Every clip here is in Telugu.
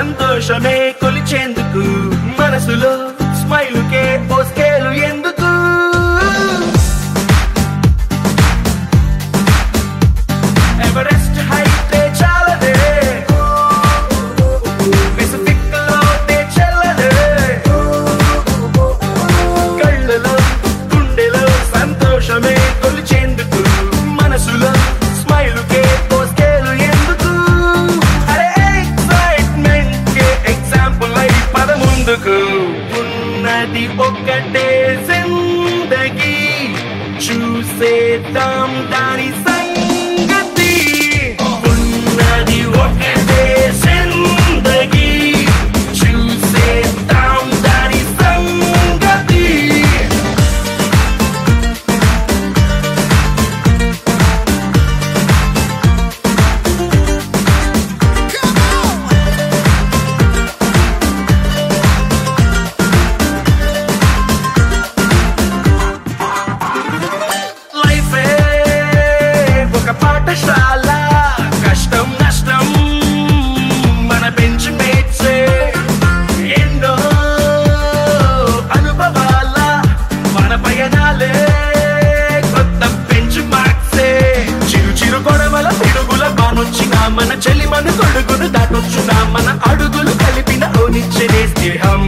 సంతోషమే కొలిచేందుకు మనసులో స్మైలుకే ఓ స్కేలు ఎందుకు ఎవరెస్ట్ హైట్ చాలదే పెసిఫిక్ లోతే చెల్లదే కళ్ళలో గుండెలో సంతోషమే కొలిచేందుకు మనసులో స్మైలుకే ఓ స్కేలు ఎందుకు అరే ఎక్సైట్మెంట్ కే ఎగ్జాంపుల్ అయి పద ముందుకు ఉన్నది ఒక్కటే జిందగీ చూసేద్దాం దాని సంగతి ఉన్నది ఒక్కటే జిందగీ చూసేద్దాం దాని సంగతి లైఫే ఒక పాఠశాల కష్టం నష్టం మన బెంచ్ మేట్సే ఎన్నో అనుభవాల మన పయనాలే కొత్త బెంచ్ మార్క్సే చిరు చిరు గొడవల పిడుగుల బానొచ్చిన మన చెలి మన కొడుకును దాటొచ్చున మన అడుగులు కలిపిన ఓనిచ్చనే స్నేహం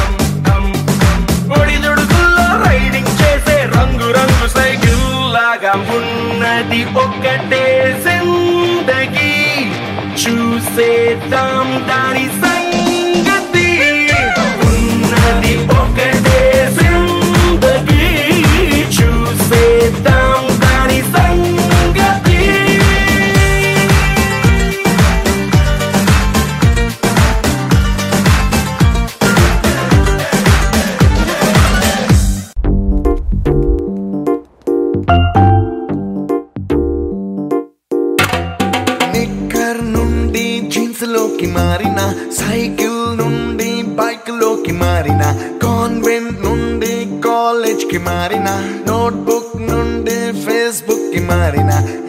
ఒడిదుడుకుల్లో రైడింగ్ చేసే రంగు రంగు సైకిల్ లాగా ఉన్నది ఒక్కటే జిందగీ చూసేద్దాం దాని సంగతి ఉన్నది ఒక్కటే జిందగీ చూసేద్దాం దాని సంగతి నిక్కర్ నుండి జీన్స్ లోకి మారిన సైకిల్ నుండి బైక్ లోకి మారిన కాన్వెంట్ నుండి కాలేజ్ కి మారిన నోట్బుక్ నుండి ఫేస్బుక్ కి మారిన